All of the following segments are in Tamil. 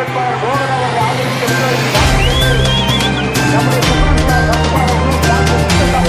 வேட்பாளர் மோகன் அவர்கள் ஆதரிக்க நம்முடைய சூப்பர் ஸ்டார் ரவிக்குமார் அவர்களும் டாக்டர் கிருஷ்ணசாமி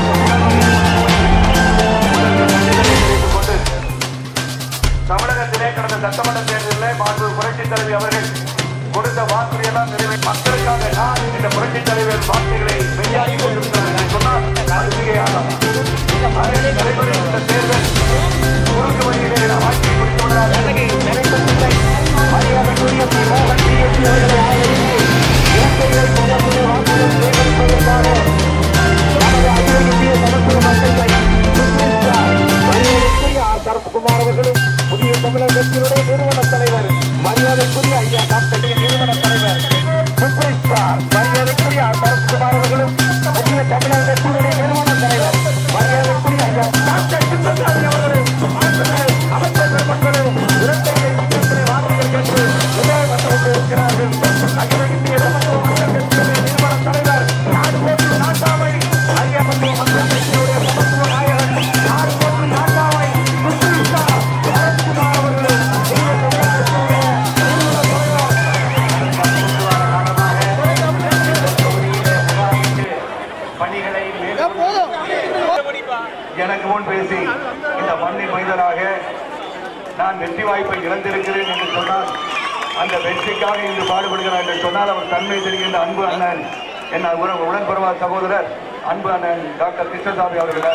அவர்களும் கொண்டு தமிழகத்திலே கடந்த சட்டமன்ற தேர்தலில் மாண்பு புரட்சித் தலைவி அவர்கள் கொடுத்த வாக்குறுதியெல்லாம் நிறைவே மக்களுக்காக நான் இந்த புரட்சித் தலைவர் வாக்குகளை மெய்யாகி கொண்டிருக்கிறார் என்று சொன்னால் அது மிகையாகும் அதனை நடைபெறும் இந்த தேர்தல் குறுக்கு வழியிலே நாம் ஆட்சியை குறித்துள்ளார் மரியாதைக்குரிய பி. மோகன் பிஎஸ்சி அவர்களை ஆதரித்து இலங்கையை முதல்முறை வாக்குகள் சேகரிப்பதற்காக நமது அகில இந்திய சமத்துவ மக்கள் மரியாதைக்குரிய ஆர் சரத்குமார் அவர்களும் புதிய தமிழக கட்சியினுடைய நிறுவன தலைவர் மரியாதைக்குரிய ஐயா டாக்டர் டி. நிறுவன தலைவர் சூப்பர் ஸ்டார் மரியாதைக்குரிய ஆர் சரத்குமார் அவர்களும் புதிய தமிழக கட்சியினுடைய நிறுவன தலைவர் மரியாதைக்குரிய ஐயா டாக்டர் கிருஷ்ணசாமி அவர்களும் அமைச்சர்கள், அமைச்சர் பெருமக்களும் இரட்டையை விஜயத்திலே வாக்குகள் கேட்டு விழா வந்து கொண்டிருக்கிறார்கள் அகில இந்திய சமத்துவ மக்கள் கட்சியினுடைய நிறுவன தலைவர் நாடு போட்டு நாட்டாமை ஐயா மற்றும் மக்கள் கட்சியினுடைய சமத்துவ நாயகர் நாடு போட்டு நாட்டாமை சூப்பர் ஸ்டார் சரத்குமார் அவர்களும் புதிய தமிழக கட்சியினுடைய நிறுவன தலைவர் பணிகளை எனக்கு முன் பேசி இந்த மண்ணின் மைதனாக நான் வெற்றி வாய்ப்பை இழந்திருக்கிறேன் என்று சொன்னால் அந்த வெற்றிக்காக இன்று பாடுபடுகிறார் என்று சொன்னால் அவர் தன்மை தெரிகின்ற அன்பு அண்ணன் என் உடன் உடன்பருவா சகோதரர் அன்பு அண்ணன் டாக்டர் கிருஷ்ணசாமி அவர்களே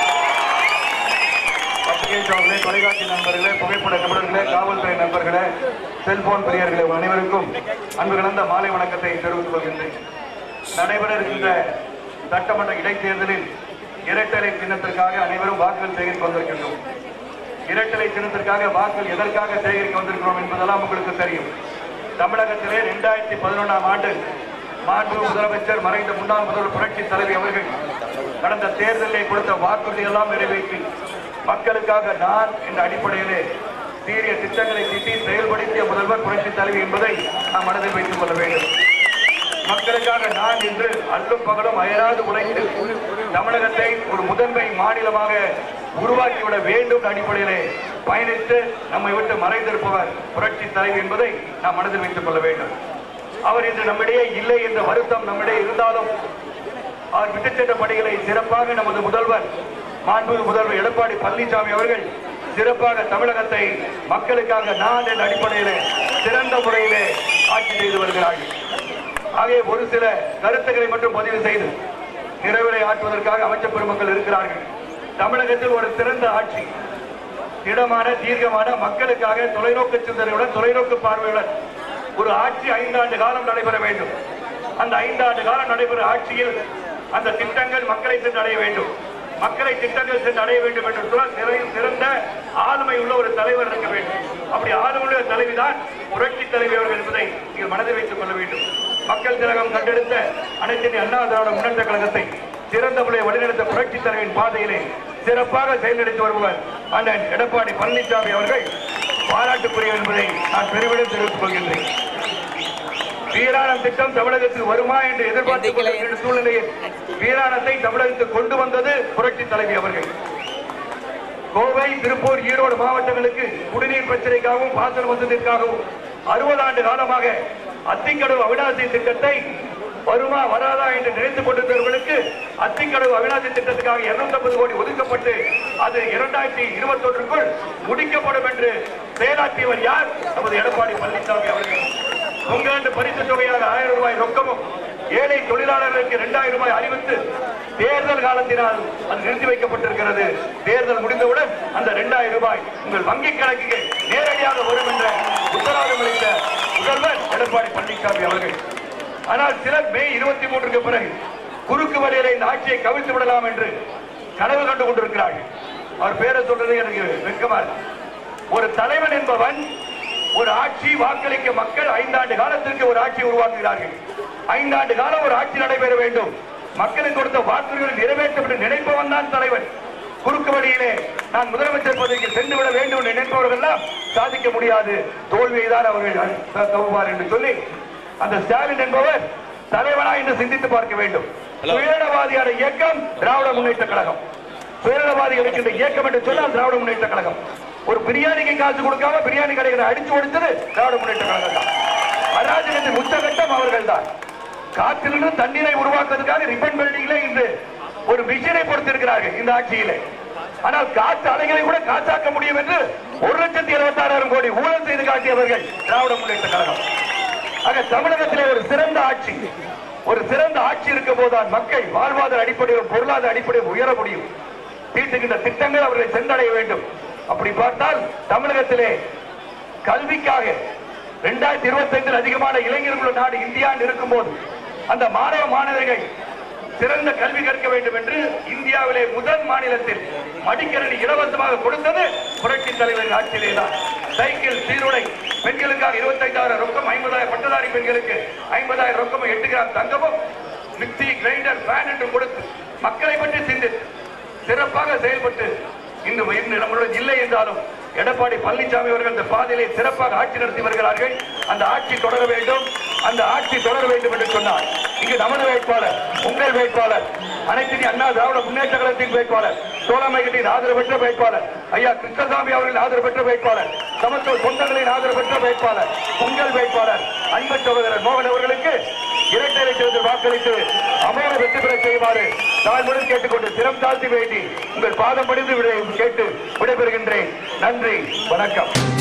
பத்திரிகை சோழர்களே தொலைக்காட்சி நண்பர்களே புகைப்பட நிபுணர்களே காவல்துறை நண்பர்களே செல்போன் பிரியர்களே உங்கள் அனைவருக்கும் அன்பு கலந்த மாலை வணக்கத்தை தெரிவித்துக் கொள்கின்றேன் நடைபெற இருக்கின்ற சட்டமன்ற இடைத்தேர்தலில் இரட்டலை சின்னத்திற்காக அனைவரும் வாக்குகள் சேகரித்து வந்திருக்கின்றோம் இரட்டலை சின்னத்திற்காக வாக்குகள் எதற்காக சேகரிக்க வந்திருக்கிறோம் என்பதெல்லாம் உங்களுக்கு தெரியும் தமிழகத்திலே இரண்டாயிரத்தி பதினொன்றாம் ஆண்டு மாண்பு முதலமைச்சர் மறைந்த முன்னாள் முதல்வர் புரட்சி தலைவி அவர்கள் கடந்த தேர்தலில் கொடுத்த வாக்குறுதி எல்லாம் நிறைவேற்றி மக்களுக்காக நான் என்ற அடிப்படையிலே சீரிய திட்டங்களை தீட்டி செயல்படுத்திய முதல்வர் புரட்சி தலைவி என்பதை நாம் மனதில் வைத்துக் கொள்ள வேண்டும் மக்களுக்காக நான் இன்று அல்லும் பகலும் அயராது உழைத்து தமிழகத்தை ஒரு முதன்மை மாநிலமாக உருவாக்கிவிட வேண்டும் என்ற அடிப்படையிலே பயணித்து நம்மை விட்டு மறைந்திருப்பவர் புரட்சி தலைவி என்பதை நாம் மனதில் வைத்துக் கொள்ள வேண்டும் அவர் இன்று நம்மிடையே இல்லை என்ற வருத்தம் நம்மிடையே இருந்தாலும் அவர் விட்டுச் சென்ற பணிகளை சிறப்பாக நமது முதல்வர் மாண்புமிகு முதல்வர் எடப்பாடி பழனிசாமி அவர்கள் சிறப்பாக தமிழகத்தை மக்களுக்காக நான் என்ற அடிப்படையிலே சிறந்த முறையிலே ஆட்சி செய்து வருகிறார்கள் ஆகவே ஒரு சில கருத்துக்களை மட்டும் பதிவு செய்து நிறைவுரை ஆற்றுவதற்காக அமைச்சர் பெருமக்கள் இருக்கிறார்கள் தமிழகத்தில் ஒரு சிறந்த ஆட்சி திடமான தீர்க்கமான மக்களுக்காக தொலைநோக்கு சிந்தனையுடன் தொலைநோக்கு பார்வையுடன் ஒரு ஆட்சி ஐந்தாண்டு காலம் நடைபெற வேண்டும் அந்த ஐந்தாண்டு காலம் நடைபெறும் ஆட்சியில் அந்த திட்டங்கள் மக்களை சென்று அடைய வேண்டும் மக்களை திட்டங்கள் சென்று அடைய வேண்டும் என்று சொன்னால் சிறை- சிறந்த ஆளுமை உள்ள ஒரு தலைவர் இருக்க வேண்டும் அப்படி ஆளுமை உள்ள தலைவிதான் புரட்சி தலைவி அவர்கள் என்பதை நீங்கள் மனதில் வைத்துக் கொள்ள வேண்டும் மக்கள் திலகம் கண்டெடுத்த அனைத்து இந்திய அண்ணா திராவிட முன்னேற்ற கழகத்தை சிறந்த முறையை வழிநடத்த புரட்சி தலைவின் பாதையிலே சிறப்பாக செயல்நடத்தி வருபவர் அண்ணன் எடப்பாடி பழனிசாமி அவர்கள் பாராட்டுக்குரிய என்பதை நான் பெருமிடம் தெரிவித்துக் கொள்கின்றேன் வீராணம் திட்டம் தமிழகத்தில் வருமா என்று எதிர்பார்த்துக் கொண்டிருக்கிற சூழ்நிலையில் வீராணத்தை தமிழகத்துக்கு கொண்டு வந்தது புரட்சி தலைவி அவர்கள் கோவை திருப்பூர் ஈரோடு மாவட்டங்களுக்கு குடிநீர் பிரச்சனைக்காகவும் பாசன வசதிக்காகவும் அறுபது ஆண்டு காலமாக அத்திக்கடவு அவிநாசி திட்டத்தை வருமா வராதா என்று நினைத்துக் கொண்டிருந்தவர்களுக்கு அத்திக்கடவு அவிநாசி திட்டத்துக்காக 250 கோடி ஒதுக்கப்பட்டு அது இரண்டாயிரத்தி இருபத்தி ஒன்றுக்குள் முடிக்கப்படும் என்று செயலாற்றியவர் யார் நமது எடப்பாடி பழனிசாமி அவர்கள் உங்களாண்டு பரிசு தொகையாக ஆயிரம் ரூபாய் ரொக்கமும் ஏழை தொழிலாளர்களுக்கு இரண்டாயிரம் ரூபாய் அறிவித்து தேர்தல் காலத்தினால் அது நிறுத்தி வைக்கப்பட்டிருக்கிறது தேர்தல் முடிந்தவுடன் அந்த இரண்டாயிரம் ரூபாய் உங்கள் வங்கி கணக்குக்கு நேரடியாக வரும் என்ற உத்தரவாதம் அளித்த முதல்வர் எடப்பாடி பழனிசாமி அவர்கள் ஆனால் சிலர் மே இருபத்தி மூன்றுக்கு பிறகு குறுக்கு வழியில இந்த ஆட்சியை கவிழ்த்து விடலாம் என்று கனவு கண்டு கொண்டிருக்கிறார்கள் அவர் பேரை சொல்றது எனக்கு வெட்கமா இருக்கு ஒரு தலைவன் என்பவன் ஒரு ஆட்சி வாக்களிக்க மக்கள் ஐந்தாண்டு காலத்திற்கு ஒரு ஆட்சி உருவாக்குகிறார்கள் ஐந்தாண்டு காலம் ஒரு ஆட்சி நடைபெற வேண்டும் மக்களுக்கு கொடுத்த வாக்குறுதிகளை நிறைவேற்றும் என்று நினைப்பவன் தான் தலைவன் குறுக்கு வழியிலே நான் முதலமைச்சர் பதவிக்கு சென்று விட வேண்டும் என்று நினைப்பவர்கள் எல்லாம் சாதிக்க முடியாது தோல்வியை தான் அவர்கள் தவுவார் என்று சொல்லி அந்த ஸ்டாலின் என்பவர் தலைவனா என்று சிந்தித்து பார்க்க வேண்டும் சுயநலவாதியான இயக்கம் திராவிட முன்னேற்ற கழகம் சுயநலவாதிகள் இருக்கின்ற இயக்கம் என்று சொன்னால் திராவிட முன்னேற்ற கழகம் ஒரு பிரியாணிக்கு காசு கொடுக்காம பிரியாணி கடைகளை அடிச்சு ஒடிச்சது திராவிட முன்னேற்ற கழகம் தான் ஆட்சியின் உச்சகட்டம் அவர்கள்தான் காற்றிலிருந்து தண்ணீரை உருவாக்குவதற்காக ரிப்பன் பில்டிங்ல இன்று ஒரு மிஷினை பொறுத்திருக்கிறார்கள் இந்த ஆட்சியிலே ஆனால் காற்று அலைகளை கூட காற்றாக்க முடியும் என்று ஒரு லட்சத்தி எழுபத்தி ஆறாயிரம் கோடி ஊழல் செய்து காட்டியவர்கள் திராவிட முன்னேற்ற கழகம் ஆக தமிழகத்திலே ஒரு சிறந்த ஆட்சி ஒரு சிறந்த ஆட்சி இருக்கும் போதுதான் மக்கள் வாழ்வாதார அடிப்படையிலும் பொருளாதார அடிப்படையில் உயர முடியும் தீட்டுகின்ற திட்டங்கள் அவர்களை சென்றடைய வேண்டும் அப்படி பார்த்தால் தமிழகத்திலே கல்விக்காக இரண்டாயிரத்தி இருபத்தி ஐந்தில் அதிகமான இளைஞர்கள் நாடு இந்தியா இருக்கும் போது அந்த மாணவ மாணவர்கள் சிறந்த கல்வி கற்க வேண்டும் என்று இந்தியாவிலே முதல் மாநிலத்தில் மடிக்கரணி இலவசமாக கொடுத்தது புரட்சி தலைவர் ஆட்சியிலே தான் சைக்கிள் சீருடை பெண்களுக்காக இருபத்தைந்தாயிரம் ரொக்கம் ஐம்பதாயிரம் பட்டதாரி பெண்களுக்கு ஐம்பதாயிரம் ரொக்கம் எட்டு கிராம் தங்கமும் மிக்சி கிரைண்டர் ஃபேன் என்று கொடுத்து மக்களை பற்றி சிந்தித்து சிறப்பாக செயல்பட்டு இன்று இன்று நம்மளுடன் இல்லை என்றாலும் எடப்பாடி பழனிசாமி அவர்கள் இந்த பாதையிலே சிறப்பாக ஆட்சி நடத்தி வருகிறார்கள் அந்த ஆட்சி தொடர வேண்டும் அந்த ஆட்சி தொடர வேண்டும் என்று சொன்னார் இங்கு நமது வேட்பாளர் உங்கள் வேட்பாளர் அனைத்து இந்திய அண்ணா திராவிட முன்னேற்ற கழகத்தின் வேட்பாளர் சோழமைகட்டின் ஆதரவு பெற்ற வேட்பாளர் ஐயா கிருஷ்ணசாமி அவர்கள் ஆதரவு பெற்ற வேட்பாளர் சமத்துவ சொந்தங்களின் ஆதரவு பெற்ற வேட்பாளர் உங்கள் வேட்பாளர் அன்பு சகோதரர் மோகன் அவர்களுக்கு இரட்டை இலட்சத்தில் வாக்களித்து அமோக வெற்றி பெற செய்யுமாறு தாழ்வுடன் கேட்டுக்கொண்டு சிரம் தாழ்த்தி வேண்டி உங்கள் பாதம் படிந்து விடை கேட்டு விடைபெறுகின்றேன் நன்றி வணக்கம்